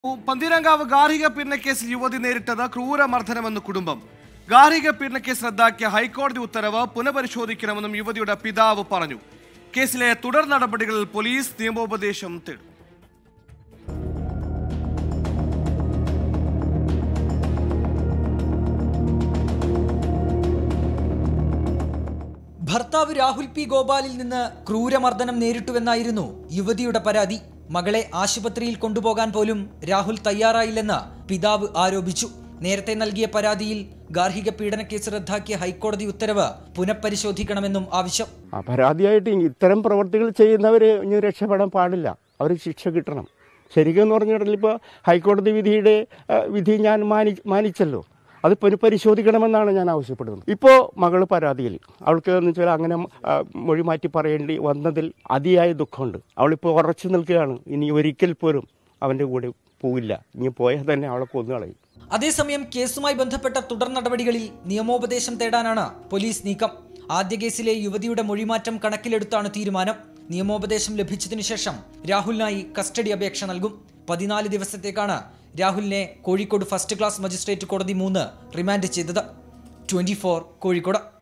പന്തീരങ്കാവ് ഗാർഹിക പീഡനക്കേസിൽ യുവതി നേരിട്ടത് ക്രൂരമർദ്ദനമെന്ന് കുടുംബം ഗാർഹിക പീഡനക്കേസ് റദ്ദാക്കിയ ഹൈക്കോടതി ഉത്തരവ് പുനഃപരിശോധിക്കണമെന്നും യുവതിയുടെ പിതാവ് പറഞ്ഞു കേസിലെ തുടർ നടപടികളിൽ പോലീസ് നിയമോപദേശം തേടും ഭർത്താവ് രാഹുൽ പി ഗോപാലിൽ നിന്ന് ക്രൂരമർദ്ദനം നേരിട്ടുവെന്നായിരുന്നു യുവതിയുടെ പരാതി മകളെ ആശുപത്രിയിൽ കൊണ്ടുപോകാൻ പോലും രാഹുൽ തയ്യാറായില്ലെന്ന് പിതാവ് ആരോപിച്ചു നേരത്തെ നൽകിയ പരാതിയിൽ ഗാർഹിക പീഡനക്കേസ് റദ്ദാക്കിയ ഹൈക്കോടതി ഉത്തരവ് പുനഃപരിശോധിക്കണമെന്നും ആവശ്യം ആ പരാതിയായിട്ട് ഇത്തരം പ്രവർത്തികൾ ചെയ്യുന്നവർ ഇനി രക്ഷപ്പെടാൻ പാടില്ല അവർ ശിക്ഷ കിട്ടണം ശരിക്കും എന്ന് പറഞ്ഞിട്ടുണ്ടെങ്കിൽ ഇപ്പോൾ ഹൈക്കോടതി വിധിയുടെ ആ, വിധി ഞാൻ മാനി മാനിച്ചല്ലോ അത് പുനഃപരിശോധിക്കണമെന്നാണ് ഞാൻ ആവശ്യപ്പെടുന്നത് ഇപ്പോൾ മകൾ പരാതിയിൽ അവൾക്ക് എന്ന് വെച്ചാൽ അങ്ങനെ ആ, മൊഴി മാറ്റി പറയേണ്ടി വന്നതിൽ അതിയായ ദുഃഖമുണ്ട് അവളിപ്പോൾ ഉറച്ചു നിൽക്കുകയാണ് ഇനി ഒരിക്കൽ പോലും അവൻ്റെ കൂടെ പോവില്ല ഇനി പോയാൽ തന്നെ അവളെ കൊന്നുകളയും അതേസമയം കേസുമായി ബന്ധപ്പെട്ട തുടർ നടപടികളിൽ നിയമോപദേശം തേടാനാണ് പോലീസ് നീക്കം ആദ്യ കേസിലെ യുവതിയുടെ മൊഴിമാറ്റം കണക്കിലെടുത്താണ് തീരുമാനം നിയമോപദേശം ലഭിച്ചതിനു ശേഷം രാഹുലിനായി കസ്റ്റഡി അപേക്ഷ നൽകും പതിനാല് ദിവസത്തേക്കാണ് രാഹുലിനെ കോഴിക്കോട് ഫസ്റ്റ് ക്ലാസ് മജിസ്ട്രേറ്റ് കോടതി മൂന്ന് റിമാൻഡ് ചെയ്തത് ട്വന്റി കോഴിക്കോട്